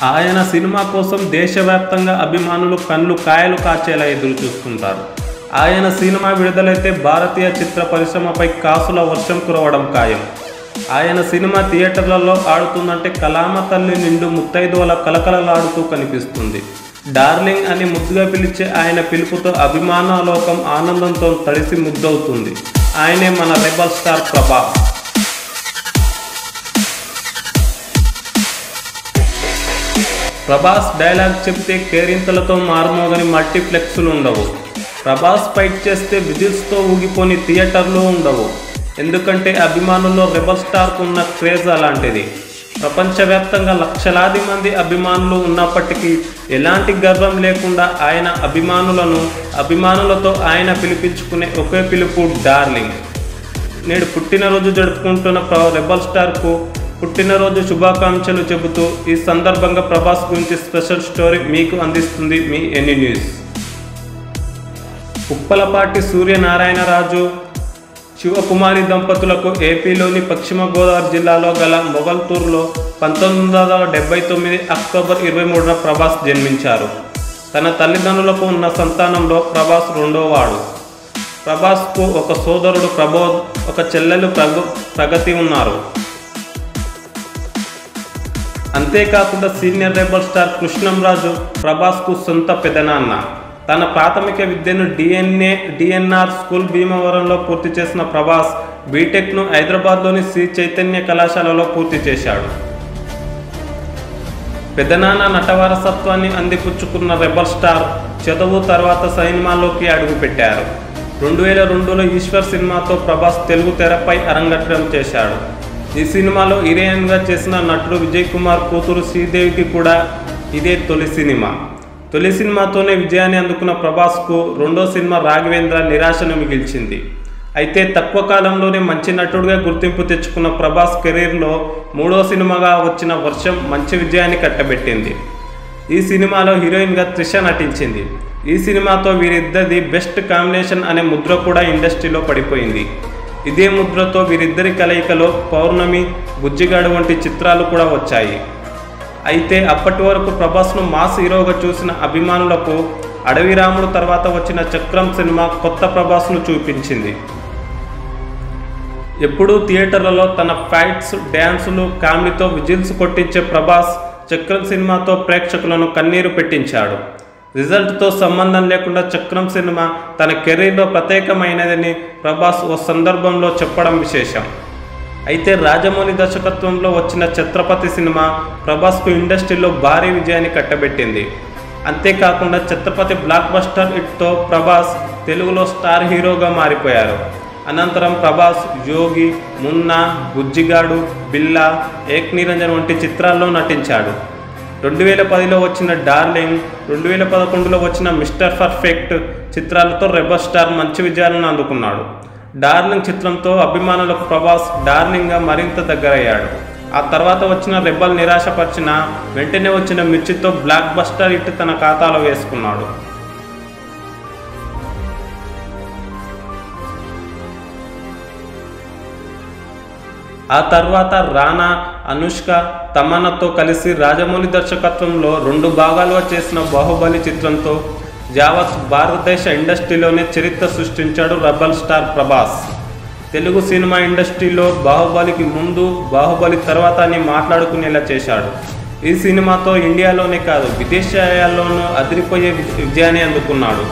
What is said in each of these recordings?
ఆయన సినిమా కోసం దేశవ్యాప్తంగా అభిమానులు కళ్ళు కాయలు కాచేలా ఎదురు చూస్తుంటారు ఆయన సినిమా విడుదలైతే భారతీయ చిత్ర పరిశ్రమపై కాసుల వర్షం కురవడం ఖాయం ఆయన సినిమా థియేటర్లలో ఆడుతుందంటే కలామ తల్లి నిండు ముత్తైదువల కలకలలాడుతూ కనిపిస్తుంది డార్లింగ్ అని ముద్దుగా పిలిచే ఆయన పిలుపుతో అభిమానలోకం ఆనందంతో తడిసి ముద్దవుతుంది ఆయనే మన rebel star Prabhas Prabhas dialogue చెప్తే కేరింతలతో మారుమోగని మల్టీప్లెక్స్లు ఉండవు ప్రభాస్ ఫైట్ చేస్తే విజిల్స్తో ఊగిపోని థియేటర్లు ఉండవు ఎందుకంటే అభిమానుల్లో రెబల్ స్టార్కు ఉన్న క్రేజ్ అలాంటిది ప్రపంచవ్యాప్తంగా లక్షలాది మంది అభిమానులు ఉన్నప్పటికీ ఎలాంటి గర్వం లేకుండా ఆయన అభిమానులను అభిమానులతో ఆయన పిలిపించుకునే ఒకే పిలుపు డార్లింగ్ నేడు పుట్టినరోజు జరుపుకుంటున్న ప్ర- రెబల్ స్టార్కు పుట్టినరోజు శుభాకాంక్షలు చెబుతూ ఈ సందర్భంగా ప్రభాస్ గురించి స్పెషల్ స్టోరీ మీకు అందిస్తుంది మీ ఎన్ని న్యూస్ ఉప్పలపాటి సూర్యనారాయణరాజు శివకుమారి దంపతులకు ఏపీలోని పశ్చిమ గోదావరి జిల్లాలో గల మొగల్తూరులో పంతొమ్మిది వందల డెబ్బై తొమ్మిది అక్టోబర్ ఇరవై మూడున ప్రభాస్ జన్మించారు తన తల్లిదండ్రులకు ఉన్న సంతానంలో ప్రభాస్ రెండోవాడు ప్రభాస్కు ఒక సోదరుడు ప్రబోధ్ ఒక చెల్లెలు ప్రభు ప్రగతి ఉన్నారు అంతేకాకుండా సీనియర్ రెబల్ స్టార్ కృష్ణంరాజు ప్రభాస్కు సొంత పెదనాన్న తన ప్రాథమిక విద్యను డిఎన్ఏ డిఎన్ఆర్ స్కూల్ భీమవరంలో పూర్తి చేసిన ప్రభాస్ బీటెక్ను హైదరాబాద్లోని శ్రీ చైతన్య కళాశాలలో పూర్తి చేశాడు పెదనాన్న నటవారసత్వాన్ని అందిపుచ్చుకున్న రెబల్ స్టార్ చదువు తర్వాత సినిమాలోకి అడుగుపెట్టారు రెండు వేల రెండులో ఈశ్వర్ సినిమాతో ప్రభాస్ తెలుగు తెరపై అరంగేట్రం చేశాడు ఈ సినిమాలో హీరోయిన్గా చేసిన నటుడు విజయ్ కుమార్ కూతురు శ్రీదేవికి కూడా ఇదే తొలి సినిమా తొలి సినిమాతోనే విజయాన్ని అందుకున్న ప్రభాస్కు రెండో సినిమా రాఘవేంద్ర నిరాశను మిగిల్చింది అయితే తక్కువ కాలంలోనే మంచి నటుడిగా గుర్తింపు తెచ్చుకున్న ప్రభాస్ కెరీర్లో మూడో సినిమాగా వచ్చిన వర్షం మంచి విజయాన్ని కట్టబెట్టింది ఈ సినిమాలో హీరోయిన్గా త్రిష నటించింది ఈ సినిమాతో వీరిద్దరిది బెస్ట్ కాంబినేషన్ అనే ముద్ర కూడా ఇండస్ట్రీలో పడిపోయింది ఇదే ముద్రతో వీరిద్దరి కలయికలో పౌర్ణమి బుజ్జిగాడు వంటి చిత్రాలు కూడా వచ్చాయి అయితే అప్పటి వరకు ప్రభాస్ను మాస్ హీరోగా చూసిన అభిమానులకు అడవి రాముడు తర్వాత వచ్చిన చక్రం సినిమా కొత్త ప్రభాస్ను చూపించింది ఎప్పుడూ థియేటర్లలో తన ఫైట్స్ డ్యాన్సులు కామెడీతో విజిల్స్ కొట్టించే ప్రభాస్ చక్రం సినిమాతో ప్రేక్షకులను కన్నీరు పెట్టించాడు రిజల్ట్తో సంబంధం లేకుండా చక్రం సినిమా తన కెరీర్లో ప్రత్యేకమైనదని ప్రభాస్ ఓ సందర్భంలో చెప్పడం విశేషం అయితే రాజమౌళి దర్శకత్వంలో వచ్చిన ఛత్రపతి సినిమా ప్రభాస్కు ఇండస్ట్రీలో భారీ విజయాన్ని కట్టబెట్టింది అంతేకాకుండా ఛత్రపతి బ్లాక్ బస్టర్ హిట్తో ప్రభాస్ తెలుగులో స్టార్ హీరోగా మారిపోయారు అనంతరం ప్రభాస్ యోగి మున్నా బుజ్జిగాడు బిల్లా ఏక్ నిరంజన్ వంటి చిత్రాల్లో నటించాడు రెండు వేల పదిలో వచ్చిన డార్లింగ్ రెండు వేల పదకొండులో వచ్చిన మిస్టర్ పర్ఫెక్ట్ చిత్రాలతో రెబల్ స్టార్ మంచి విజయాలను అందుకున్నాడు డార్లింగ్ చిత్రంతో అభిమానులకు ప్రభాస్ డార్లింగ్గా మరింత దగ్గరయ్యాడు ఆ తర్వాత వచ్చిన రెబల్ నిరాశపరిచిన వెంటనే వచ్చిన మిర్చితో బ్లాక్ బస్టర్ హిట్ తన ఖాతాలో వేసుకున్నాడు ఆ తర్వాత రానా అనుష్క తమన్నాతో కలిసి రాజమౌళి దర్శకత్వంలో రెండు భాగాలుగా చేసిన బాహుబలి చిత్రంతో యావత్ భారతదేశ ఇండస్ట్రీలోనే చరిత్ర సృష్టించాడు rebel star Prabhas Telugu cinema ఇండస్ట్రీలో బాహుబలికి ముందు బాహుబలి తర్వాత అని మాట్లాడుకునేలా చేశాడు ఈ సినిమాతో ఇండియాలోనే కాదు విదేశాల్లోనూ అదిరిపోయే విజ- విజయాన్ని అందుకున్నాడు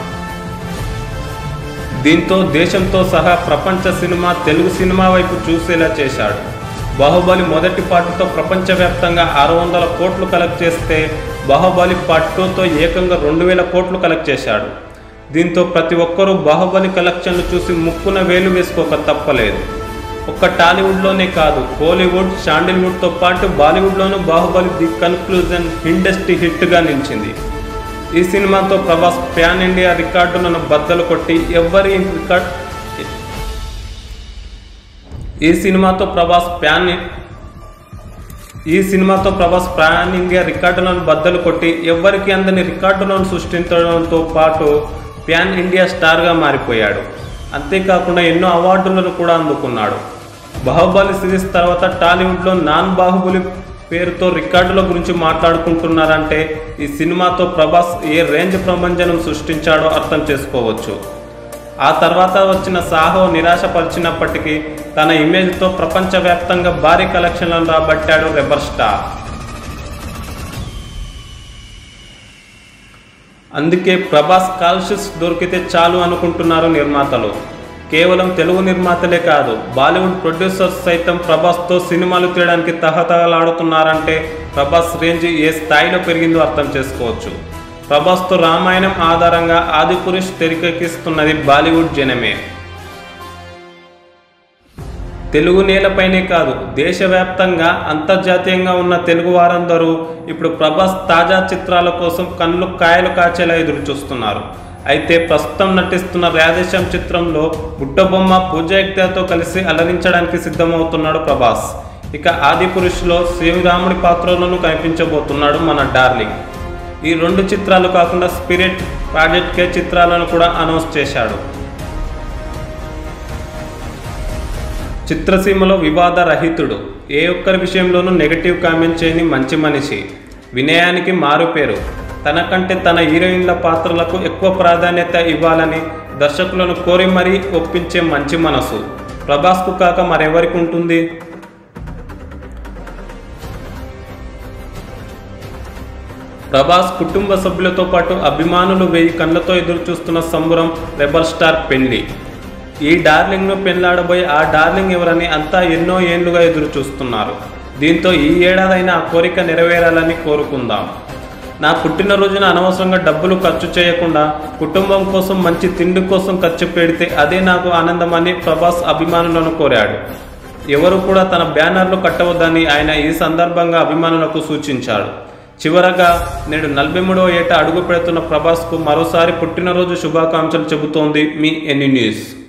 దీంతో దేశంతో సహా ప్రపంచ సినిమా తెలుగు సినిమా వైపు చూసేలా చేశాడు బాహుబలి మొదటి పార్ట్తో ప్రపంచవ్యాప్తంగా ఆరు వందల కోట్లు కలెక్ట్ చేస్తే బాహుబలి పార్ట్ టూతో ఏకంగా రెండు వేల కోట్లు కలెక్ట్ చేశాడు దీంతో ప్రతి ఒక్కరూ బాహుబలి కలెక్షన్లు చూసి ముక్కున వేలు వేసుకోక తప్పలేదు ఒక్క టాలీవుడ్లోనే కాదు కోలీవుడ్ శాండిల్వుడ్తో పాటు బాలీవుడ్లోనూ బాహుబలి ది కన్క్లూజన్ ఇండస్ట్రీ హిట్గా నిలిచింది ఈ సినిమాతో ప్రభాస్ ప్యాన్ ఇండియా రికార్డులను బద్దలు కొట్టి ఎవ్వరి రికార్డ్ ఈ సినిమాతో ప్రభాస్ ప్యాన్ ఈ సినిమాతో ప్రభాస్ ప్యాన్ ఇండియా రికార్డులను బద్దలు కొట్టి ఎవ్వరికి అందని రికార్డులను సృష్టించడంతో పాటు ప్యాన్ ఇండియా స్టార్గా మారిపోయాడు అంతేకాకుండా ఎన్నో అవార్డులను కూడా అందుకున్నాడు బాహుబలి సిరీస్ తర్వాత టాలీవుడ్లో నాన్ బాహుబలి పేరుతో రికార్డుల గురించి మాట్లాడుకుంటున్నారంటే ఈ సినిమాతో ప్రభాస్ ఏ రేంజ్ ప్రభంజనం సృష్టించాడో అర్థం చేసుకోవచ్చు ఆ తర్వాత వచ్చిన సాహో నిరాశపరిచినప్పటికీ తన ఇమేజ్తో ప్రపంచవ్యాప్తంగా భారీ కలెక్షన్లను రాబట్టాడు రెబర్ స్టార్ అందుకే ప్రభాస్ కాల్షిస్ దొరికితే చాలు అనుకుంటున్నారు నిర్మాతలు కేవలం తెలుగు నిర్మాతలే కాదు బాలీవుడ్ ప్రొడ్యూసర్స్ సైతం ప్రభాస్తో సినిమాలు తీయడానికి తహతహలాడుతున్నారంటే ప్రభాస్ రేంజ్ ఏ స్థాయిలో పెరిగిందో అర్థం చేసుకోవచ్చు ప్రభాస్తో రామాయణం ఆధారంగా ఆదిపురుష్ తెరకెక్కిస్తున్నది బాలీవుడ్ జనమే తెలుగు నేలపైనే కాదు దేశవ్యాప్తంగా అంతర్జాతీయంగా ఉన్న తెలుగు వారందరూ ఇప్పుడు ప్రభాస్ తాజా చిత్రాల కోసం కళ్ళు కాయలు కాచేలా ఎదురు చూస్తున్నారు అయితే ప్రస్తుతం నటిస్తున్న రాధేశ్యాం చిత్రంలో బుట్టబొమ్మ పూజ హెగ్దేతో కలిసి అలరించడానికి సిద్ధమవుతున్నాడు ప్రభాస్ ఇక ఆది పురుషులో శ్రీరాముడి పాత్రలను కనిపించబోతున్నాడు మన డార్లింగ్ ఈ రెండు చిత్రాలు కాకుండా స్పిరిట్ ప్రాజెక్ట్ కే చిత్రాలను కూడా అనౌన్స్ చేశాడు చిత్రసీమలో వివాద రహితుడు ఏ ఒక్కరి విషయంలోనూ నెగటివ్ కామెంట్ చేయని మంచి మనిషి వినయానికి మారుపేరు తనకంటే తన హీరోయిన్ల పాత్రలకు ఎక్కువ ప్రాధాన్యత ఇవ్వాలని దర్శకులను కోరి మరీ ఒప్పించే మంచి మనసు ప్రభాస్కు కాక మరెవరికి ఉంటుంది ప్రభాస్ కుటుంబ సభ్యులతో పాటు అభిమానులు వెయ్యి కళ్ళతో ఎదురు చూస్తున్న సంబురం రెబల్ స్టార్ పెళ్లి ఈ డార్లింగ్ను పెళ్లాడబోయి ఆ డార్లింగ్ ఎవరని అంతా ఎన్నో ఏండ్లుగా ఎదురు చూస్తున్నారు దీంతో ఈ ఏడాదైనా ఆ కోరిక నెరవేరాలని కోరుకుందాం నా పుట్టినరోజున అనవసరంగా డబ్బులు ఖర్చు చేయకుండా కుటుంబం కోసం మంచి తిండి కోసం ఖర్చు పెడితే అదే నాకు ఆనందమని ప్రభాస్ అభిమానులను కోరాడు ఎవరు కూడా తన బ్యానర్లు కట్టవద్దని ఆయన ఈ సందర్భంగా అభిమానులకు సూచించాడు చివరగా నేడు నలభై మూడవ ఏట అడుగు పెడుతున్న ప్రభాస్కు మరోసారి పుట్టినరోజు శుభాకాంక్షలు చెబుతోంది మీ ఎన్ని న్యూస్